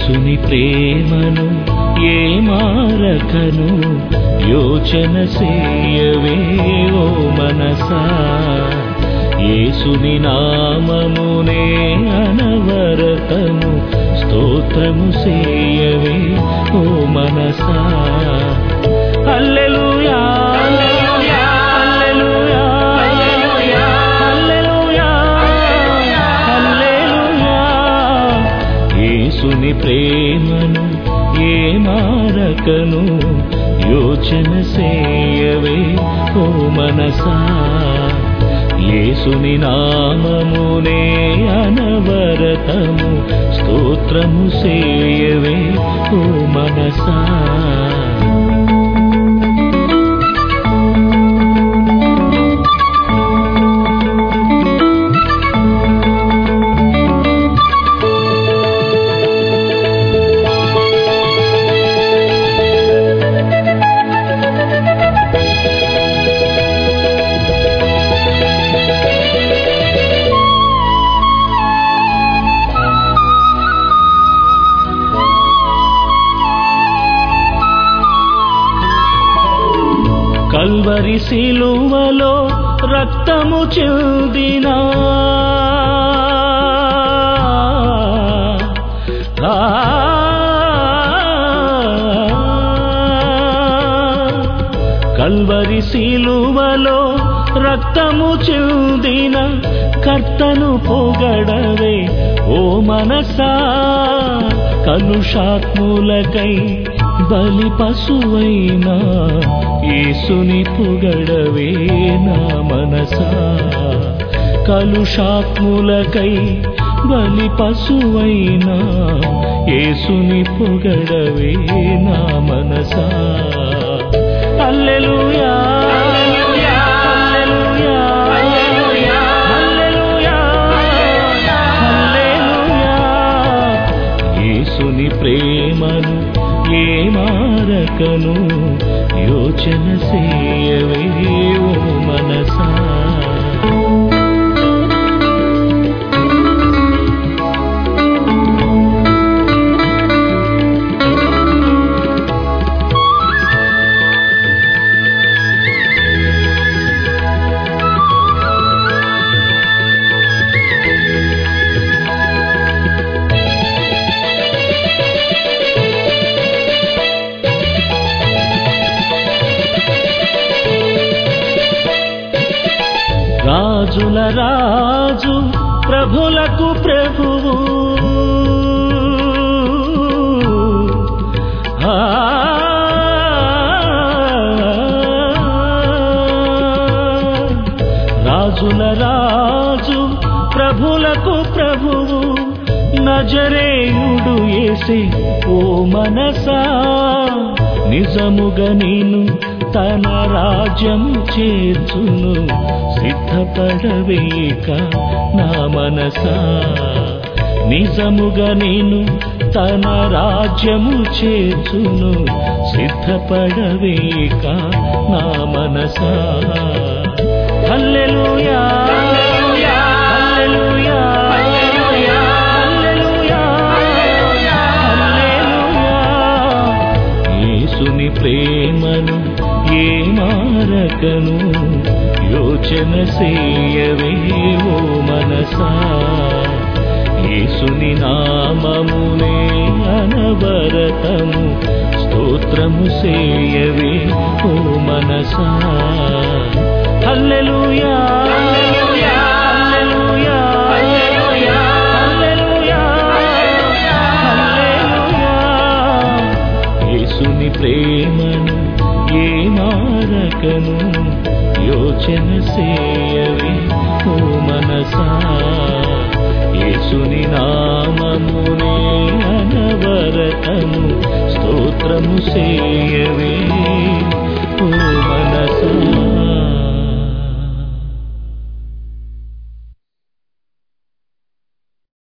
యేసుని ప్రేమను ఏ మారకను యోచన సేయవే ఓ మనసా యేసుని నామమునే అనవరతము స్తోత్రము సేయవే ఓ మనసా హల్లెలూయా హల్లెలూయా హల్లెలూయా హల్లెలూయా హల్లెలూయా యేసుని ప్రేమను ఏ మారకను యోచన సేయవే ఓ మనసా యేసుని నామమునే అనవరతము స్తోత్రము సేయవే ఓ మనసా కల్వరి శిలువలో రక్తము చెందిన ఆ, కల్వరి శిలువలో రక్తము చెందిన కర్తను పొగడవే ఓ మనసా కలుషాత్ములకై బలి పశువైనా యేసుని పొగడవే నా మనసా కలుషాత్ములకై బలి పశువైనా యేసుని పొగడవే నా మనసా హల్లెలూయా హల్లెలూయా హల్లెలూయా హల్లెలూయా హల్లెలూయా యేసుని ప్రేమను ఏ మారకను యోచన సేయవే ఓ మనసా రాజుల రాజు ప్రభులకు ప్రభువు ఆ, రాజుల రాజు ప్రభులకు ప్రభువు నజరేయుడు ఏసే ఓ మనసా నిజముగా నేను తన రాజ్యము చేర్చును సిద్ధపడవేక నా మనసా నిజముగా నేను తన రాజ్యము చేర్చును సిద్ధపడవేక నా మనసా హల్లెలూయా హల్లెలూయా హల్లెలూయా హల్లెలూయా హల్లెలూయా యేసుని ప్రేమను ఏ మారకను యోచన సేయవే ఓ మనసా యేసుని నామమునే అనవరతము స్తోత్రము సేయవే ఓ మనసా హల్లెలూయా హల్లెలూయా హల్లెలూయా హల్లెలూయా హల్లెలూయా యేసుని ప్రేమను ఏ మారకను యోచన సేయవే ఓ మనసా యేసుని నామమునే అనవరతము స్తోత్రము సేయవే ఓ మనసా